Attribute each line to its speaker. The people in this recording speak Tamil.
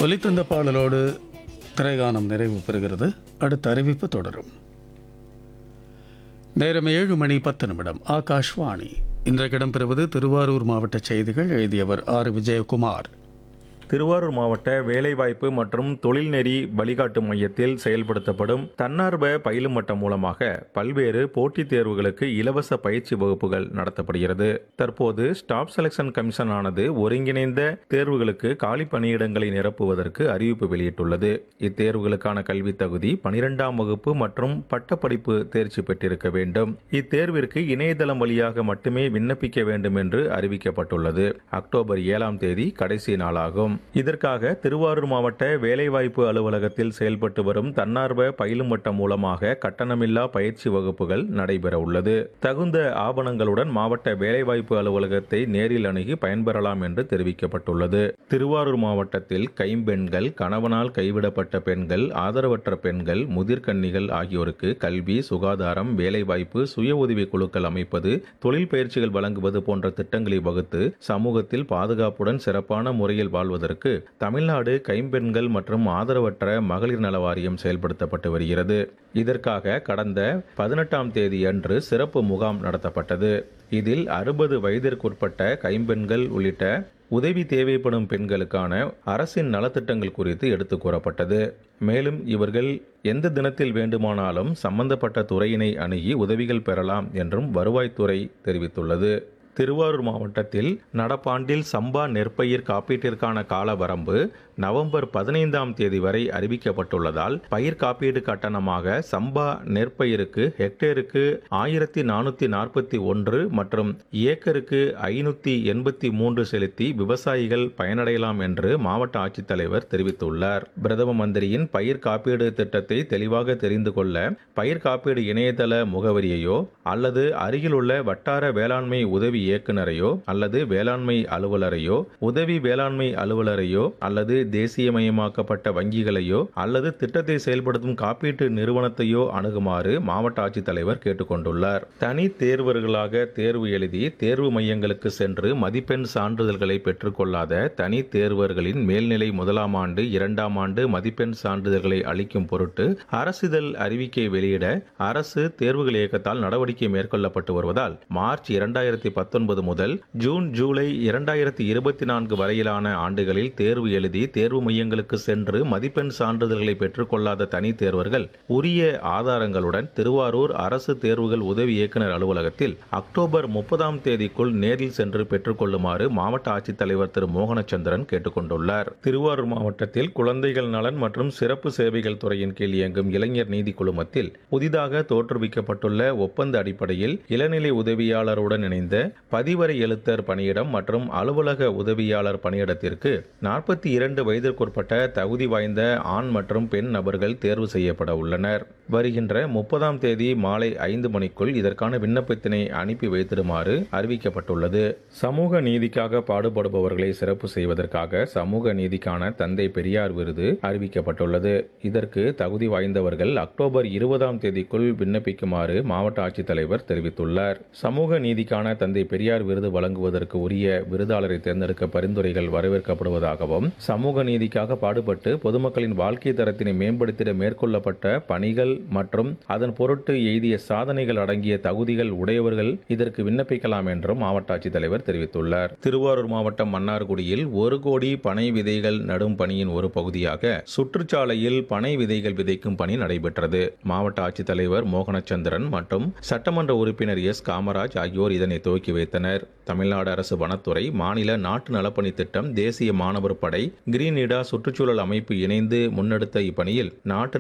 Speaker 1: ஒலித்தந்த பாடலோடு திரைகானம் நிறைவு பெறுகிறது அடுத்த அறிவிப்பு தொடரும் நேரம் ஏழு மணி பத்து நிமிடம் ஆகாஷ்வாணி இன்றைக்கு இடம்பெறுவது திருவாரூர் மாவட்ட செய்திகள் எழுதியவர் ஆர் விஜயகுமார்
Speaker 2: திருவாரூர் மாவட்ட வேலைவாய்ப்பு மற்றும் தொழில்நெறி வழிகாட்டு மையத்தில் செயல்படுத்தப்படும் தன்னார்வ பயிலும் மட்டம் மூலமாக பல்வேறு போட்டித் தேர்வுகளுக்கு இலவச பயிற்சி வகுப்புகள் நடத்தப்படுகிறது தற்போது ஸ்டாஃப் செலெக்ஷன் கமிஷன் ஆனது ஒருங்கிணைந்த தேர்வுகளுக்கு காலி பணியிடங்களை நிரப்புவதற்கு அறிவிப்பு வெளியிட்டுள்ளது இத்தேர்வுகளுக்கான கல்வித் தகுதி பனிரெண்டாம் வகுப்பு மற்றும் பட்டப்படிப்பு தேர்ச்சி பெற்றிருக்க வேண்டும் இத்தேர்விற்கு இணையதளம் வழியாக மட்டுமே விண்ணப்பிக்க வேண்டும் என்று அறிவிக்கப்பட்டுள்ளது அக்டோபர் ஏழாம் தேதி கடைசி நாளாகும் இதற்காக திருவாரூர் மாவட்ட வேலைவாய்ப்பு அலுவலகத்தில் செயல்பட்டு வரும் தன்னார்வ பயிலும் மட்டம் மூலமாக கட்டணமில்லா பயிற்சி வகுப்புகள் நடைபெற உள்ளது தகுந்த ஆவணங்களுடன் மாவட்ட வேலைவாய்ப்பு அலுவலகத்தை நேரில் அணுகி பயன்பெறலாம் என்று தெரிவிக்கப்பட்டுள்ளது திருவாரூர் மாவட்டத்தில் கைம்பெண்கள் கணவனால் கைவிடப்பட்ட பெண்கள் ஆதரவற்ற பெண்கள் முதிர்கன்னிகள் ஆகியோருக்கு கல்வி சுகாதாரம் வேலைவாய்ப்பு சுய உதவி குழுக்கள் அமைப்பது தொழில் பயிற்சிகள் வழங்குவது போன்ற திட்டங்களை வகுத்து சமூகத்தில் பாதுகாப்புடன் சிறப்பான முறையில் வாழ்வதற்கு தமிழ்நாடு கைம்பெண்கள் மற்றும் ஆதரவற்ற மகளிர் நல வாரியம் செயல்படுத்தப்பட்டு வருகிறது இதற்காக கடந்த பதினெட்டாம் தேதி அன்று சிறப்பு முகாம் நடத்தப்பட்டது இதில் அறுபது வயதிற்குட்பட்ட கைம்பெண்கள் உள்ளிட்ட உதவி தேவைப்படும் பெண்களுக்கான அரசின் நலத்திட்டங்கள் குறித்து எடுத்து கூறப்பட்டது மேலும் இவர்கள் எந்த தினத்தில் வேண்டுமானாலும் சம்பந்தப்பட்ட துறையினை அணுகி உதவிகள் பெறலாம் என்றும் வருவாய்த்துறை தெரிவித்துள்ளது திருவாரூர் மாவட்டத்தில் நடப்பாண்டில் சம்பா நெற்பயிர் காப்பீட்டிற்கான கால வரம்பு நவம்பர் பதினைந்தாம் தேதி வரை அறிவிக்கப்பட்டுள்ளதால் பயிர் காப்பீடு கட்டணமாக சம்பா நெற்பயிருக்கு ஹெக்டேருக்கு ஆயிரத்தி நானூற்றி நாற்பத்தி ஒன்று மற்றும் ஏக்கருக்கு ஐநூற்றி எண்பத்தி மூன்று செலுத்தி விவசாயிகள் பயனடையலாம் என்று மாவட்ட ஆட்சித்தலைவர் தெரிவித்துள்ளார் பிரதம மந்திரியின் பயிர் காப்பீடு திட்டத்தை தெளிவாக தெரிந்து கொள்ள பயிர் காப்பீடு இணையதள முகவரியையோ அல்லது அருகிலுள்ள வட்டார வேளாண்மை உதவி இயக்குனரையோ அல்லது வேளாண்மை அலுவலரையோ உதவி வேளாண்மை அலுவலரையோ அல்லது தேசியமயமாக்கப்பட்ட வங்கிகளையோ அல்லது திட்டத்தை செயல்படுத்தும் காப்பீட்டு நிறுவனத்தையோ அணுகுமாறு மாவட்ட ஆட்சித்தலைவர் கேட்டுக்கொண்டுள்ளார் தனி தேர்வர்களாக தேர்வு எழுதி தேர்வு மையங்களுக்கு சென்று மதிப்பெண் சான்றிதழ்களை பெற்றுக்கொள்ளாத தனி தேர்வர்களின் மேல்நிலை முதலாம் ஆண்டு இரண்டாம் ஆண்டு மதிப்பெண் சான்றிதழ்களை அளிக்கும் பொருட்டு அரசிதழ் அறிவிக்கை வெளியிட அரசு தேர்வுகள் இயக்கத்தால் நடவடிக்கை மேற்கொள்ளப்பட்டு வருவதால் மார்ச் இரண்டாயிரத்தி பத்தொன்பது முதல் ஜூன் ஜூலை இரண்டாயிரத்தி இருபத்தி நான்கு வரையிலான ஆண்டுகளில் தேர்வு எழுதி தேர்வு மையங்களுக்கு சென்று மதிப்பெண் சான்றிதழ்களை பெற்றுக்கொள்ளாத தனி தேர்வர்கள் உரிய ஆதாரங்களுடன் திருவாரூர் அரசு தேர்வுகள் உதவி இயக்குநர் அலுவலகத்தில் அக்டோபர் முப்பதாம் தேதிக்குள் நேரில் சென்று பெற்றுக்கொள்ளுமாறு மாவட்ட ஆட்சித்தலைவர் திரு மோகனச்சந்திரன் கேட்டுக்கொண்டுள்ளார் திருவாரூர் மாவட்டத்தில் குழந்தைகள் நலன் மற்றும் சிறப்பு சேவைகள் துறையின் கீழ் இயங்கும் இளைஞர் நீதி குழுமத்தில் புதிதாக தோற்றுவிக்கப்பட்டுள்ள ஒப்பந்த அடிப்படையில் இளநிலை உதவியாளருடன் இணைந்த பதிவரை எழுத்தர் பணியிடம் மற்றும் அலுவலக உதவியாளர் பணியிடத்திற்கு நாற்பத்தி இரண்டு வயதிற்குட்பட்ட தகுதி வாய்ந்த ஆண் மற்றும் பெண் நபர்கள் தேர்வு செய்யப்பட உள்ளனர் வருகின்ற முப்பதாம் தேதி மாலை ஐந்து மணிக்குள் இதற்கான விண்ணப்பத்தினை அனுப்பி வைத்திடுமாறு அறிவிக்கப்பட்டுள்ளது சமூக நீதிக்காக பாடுபடுபவர்களை சிறப்பு செய்வதற்காக சமூக நீதிக்கான தந்தை பெரியார் விருது அறிவிக்கப்பட்டுள்ளது இதற்கு தகுதி வாய்ந்தவர்கள் அக்டோபர் இருபதாம் தேதிக்குள் விண்ணப்பிக்குமாறு மாவட்ட ஆட்சித்தலைவர் தெரிவித்துள்ளார் சமூக நீதிக்கான தந்தை பெரியார் விருது வழங்குவதற்கு உரிய விருதாளரை தேர்ந்தெடுக்க பரிந்துரைகள் வரவேற்கப்படுவதாகவும் சமூக நீதிக்காக பாடுபட்டு பொதுமக்களின் வாழ்க்கை தரத்தினை மேம்படுத்திட மேற்கொள்ளப்பட்ட பணிகள் மற்றும் அதன் பொருட்டு எய்திய சாதனைகள் அடங்கிய தகுதிகள் உடையவர்கள் இதற்கு விண்ணப்பிக்கலாம் என்றும் மாவட்ட ஆட்சித்தலைவர் தெரிவித்துள்ளார் திருவாரூர் மாவட்டம் மன்னார்குடியில் ஒரு கோடி பனை விதைகள் நடும் பணியின் ஒரு பகுதியாக சுற்றுச்சாலையில் பனை விதைகள் விதைக்கும் பணி நடைபெற்றது மாவட்ட ஆட்சித்தலைவர் மோகனச்சந்திரன் மற்றும் சட்டமன்ற உறுப்பினர் எஸ் காமராஜ் ஆகியோர் இதனை துவக்கி வைத்தனர் தமிழ்நாடு அரசு வனத்துறை மாநில நாட்டு நலப்பணி திட்டம் தேசிய மாணவர் படை கிரீன் இடா சுற்றுச்சூழல் அமைப்பு இணைந்து முன்னெடுத்த இப்பணியில் நாட்டு